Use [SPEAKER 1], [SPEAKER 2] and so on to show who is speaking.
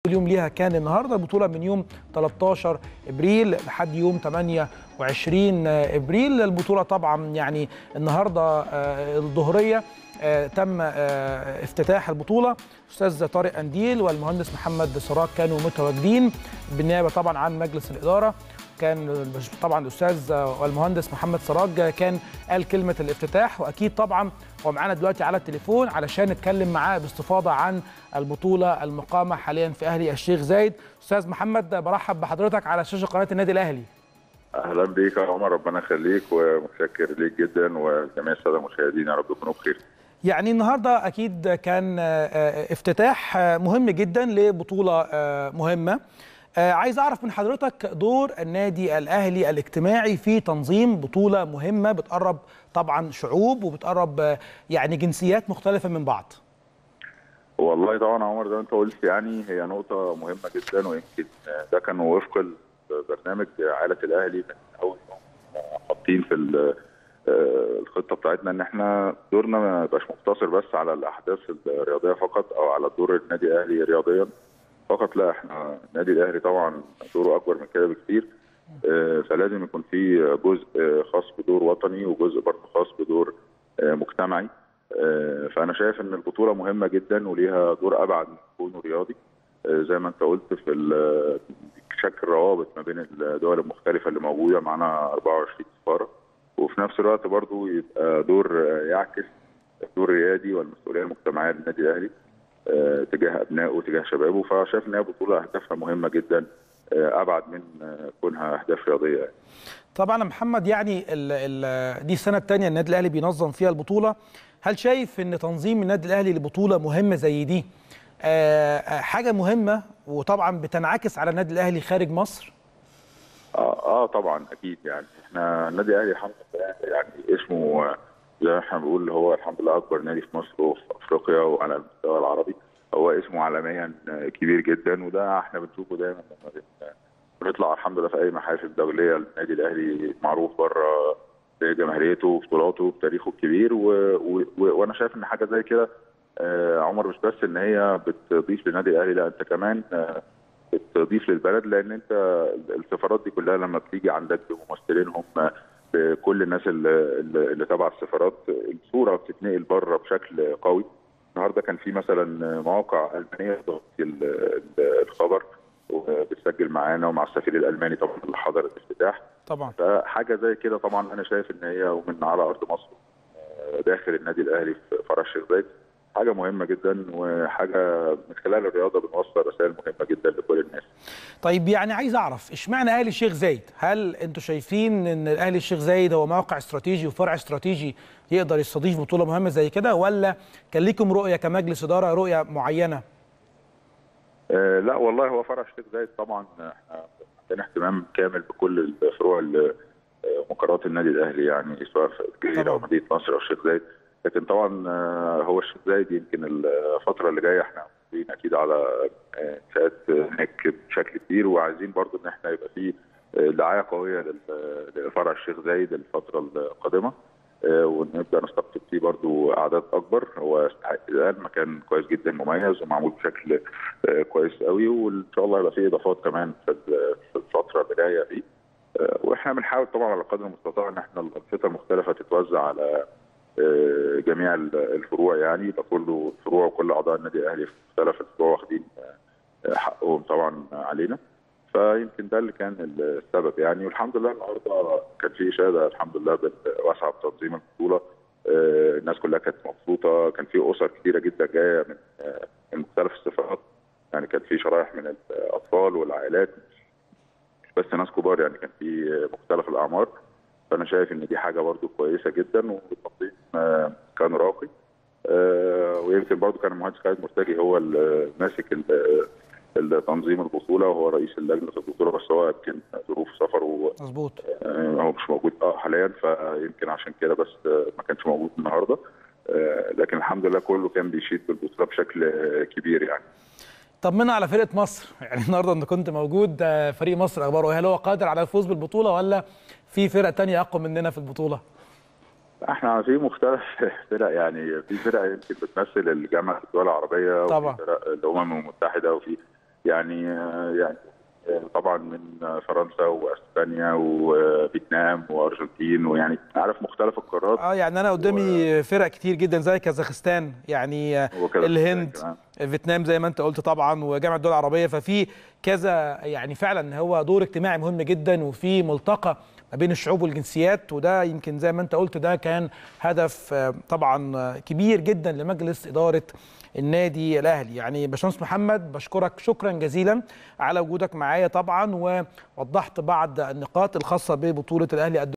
[SPEAKER 1] اليوم ليها كان النهارده البطوله من يوم 13 ابريل لحد يوم 28 ابريل البطوله طبعا يعني النهارده آه، الظهريه آه، تم آه، افتتاح البطوله استاذ طارق انديل والمهندس محمد سراج كانوا متواجدين بالنيابه طبعا عن مجلس الاداره كان طبعا الاستاذ والمهندس محمد سراج كان قال كلمه الافتتاح واكيد طبعا هو معانا دلوقتي على التليفون علشان نتكلم معاه باستفاضه عن البطوله المقامه حاليا في اهلي الشيخ زايد استاذ محمد برحب بحضرتك على شاشه قناه النادي الاهلي
[SPEAKER 2] اهلا بيك يا عمر ربنا يخليك ومتشكر ليك جدا وجميع الساده المشاهدين يا رب يكونوا بخير
[SPEAKER 1] يعني النهارده اكيد كان آه، افتتاح آه، مهم جدا لبطوله آه، مهمه آه، عايز اعرف من حضرتك دور النادي الاهلي الاجتماعي في تنظيم بطوله مهمه بتقرب طبعا شعوب وبتقرب آه، يعني جنسيات مختلفه من بعض
[SPEAKER 2] والله طبعا يا عمر زي ما انت قلت يعني هي نقطه مهمه جدا ويمكن ده كان وفق برنامج عائله الاهلي من اول يوم حاطين في ال- آه، الخطه بتاعتنا ان احنا دورنا ما يبقاش مقتصر بس على الاحداث الرياضيه فقط او على دور النادي الاهلي رياضيا فقط لا احنا النادي الاهلي طبعا دوره اكبر من كده بكتير آه، فلازم يكون في جزء آه، خاص بدور وطني وجزء برضه خاص بدور آه، مجتمعي آه، فانا شايف ان البطوله مهمه جدا وليها دور ابعد من كونه رياضي آه، زي ما انت قلت في ال- شكل روابط ما بين الدول المختلفه اللي موجوده معانا 24 سفاره وفي نفس الوقت برضه يبقى دور آه، يعكس الدور الريادي والمسؤوليه المجتمعيه للنادي الاهلي آه، تجاه ابنائه وتجاه شبابه فشايف ان هي بطوله اهدافها مهمه جدا آه، ابعد من آه، كونها اهداف رياضيه يعني.
[SPEAKER 1] طبعا يا محمد يعني ال ال دي السنه الثانيه النادي الاهلي بينظم فيها البطوله هل شايف ان تنظيم النادي الاهلي لبطوله مهمه زي دي آه، آه، حاجه مهمه وطبعا بتنعكس على النادي الاهلي خارج مصر
[SPEAKER 2] اه اه طبعا اكيد يعني احنا النادي الاهلي الحمد لله يعني اسمه آه، زي ما احنا بنقول هو الحمد لله اكبر نادي في مصر وفي افريقيا وعلى المستوى العربي هو اسمه عالميا آه، كبير جدا وده احنا بنشوفه دايما لما بن- بنطلع الحمد لله في اي محافل دوليه النادي الاهلي معروف بره بجماهيريته وبطولاته وبتاريخه الكبير و... و... و... وانا شايف ان حاجه زي كده آه، عمر مش بس ان هي بتضيف للنادي الاهلي لا انت كمان آه، بتضيف للبلد لان انت السفارات دي كلها لما بتيجي عندك بممثلينهم بكل الناس اللي, اللي تبع السفارات الصوره بتتنقل بره بشكل قوي النهارده كان في مثلا مواقع المانيه بتغطي ال- ال- الخبر وبتسجل معانا ومع السفير الالماني طبعا اللي حضر الافتتاح
[SPEAKER 1] طبعا
[SPEAKER 2] فحاجه زي كده طبعا انا شايف ان هي ومن على ارض مصر آه، داخل النادي الاهلي في فرع الشيخ زايد حاجه مهمه جدا وحاجه من خلال الرياضه بنوصل رسائل مهمه جدا لكل الناس
[SPEAKER 1] طيب يعني عايز اعرف اشمعنى اهلي الشيخ زايد هل انتوا شايفين ان الاهلي الشيخ زايد هو موقع استراتيجي وفرع استراتيجي يقدر يستضيف بطوله مهمه زي كده ولا كان ليكم رؤيه كمجلس اداره رؤيه معينه
[SPEAKER 2] آه، لا والله هو فرع الشيخ زايد طبعا احنا عندنا اهتمام كامل بكل الفروع اللي آه، مقرات النادي الاهلي يعني سواء في الجزيره او
[SPEAKER 1] طبعاً.
[SPEAKER 2] مدينه نصر او الشيخ زايد لكن طبعا آه، هو الشيخ زايد يمكن الفتره اللي جايه احنا عايزين اكيد على آه، انشاءات هناك بشكل كبير وعايزين برضو ان احنا يبقى في آه، دعايه قويه لل- لفرع الشيخ زايد الفتره القادمه آه، ونبدا نستقطب فيه برضو اعداد اكبر هو يستحق الان مكان كويس جدا مميز ومعمول بشكل آه، كويس قوي وان شاء الله يبقى فيه اضافات كمان في ال- في الفتره اللي جايه دي آه، واحنا بنحاول طبعا على قدر المستطاع ان احنا الانشطه المختلفه تتوزع على آه، جميع ال- الفروع يعني يبقى كله الفروع وكل اعضاء النادي الاهلي في مختلف الفروع واخدين آه، حقهم طبعا علينا فيمكن ده اللي كان السبب يعني والحمد لله النهارده كان في اشاده الحمد لله واسعه بتنظيم البطوله آه، الناس كلها كانت مبسوطه كان في اسر كثيره جدا جايه من آه، من مختلف الصفات يعني كان في شرائح من الاطفال والعائلات مش بس ناس كبار يعني كان في مختلف الاعمار فانا شايف ان دي حاجه برضو كويسه جدا والتنظيم آه، كان راقي آه، ويمكن برضو كان المهندس خالد مرتجي هو اللي ماسك ال- ال- تنظيم البطوله وهو رئيس اللجنه البطوله بس هو يمكن ظروف سفره
[SPEAKER 1] مظبوط
[SPEAKER 2] آه، هو مش موجود اه حاليا فيمكن عشان كده بس آه، ما كانش موجود النهارده آه، لكن الحمد لله كله كان بيشيد بالبطوله بشكل آه، كبير يعني
[SPEAKER 1] طمنا على فرقه مصر يعني النهارده انت كنت موجود آه، فريق مصر اخباره إيه؟ هل هو قادر على الفوز بالبطوله ولا في فرق تانية اقوى مننا في البطوله
[SPEAKER 2] احنا في مختلف فرق يعني في فرق يمكن بتمثل الجامعه الدول العربيه
[SPEAKER 1] طبعا.
[SPEAKER 2] وفي فرق الامم المتحده وفي يعني يعني طبعا من فرنسا واسبانيا وفيتنام وارجنتين ويعني عارف مختلف القارات
[SPEAKER 1] اه يعني انا قدامي و... فرق كتير جدا زي كازاخستان يعني الهند فيتنام زي ما انت قلت طبعا وجامعه الدول العربيه ففي كذا يعني فعلا هو دور اجتماعي مهم جدا وفي ملتقى ما بين الشعوب والجنسيات وده يمكن زي ما انت قلت ده كان هدف طبعا كبير جدا لمجلس اداره النادي الاهلي يعني باشمهندس محمد بشكرك شكرا جزيلا على وجودك معايا طبعا ووضحت بعض النقاط الخاصه ببطوله الاهلي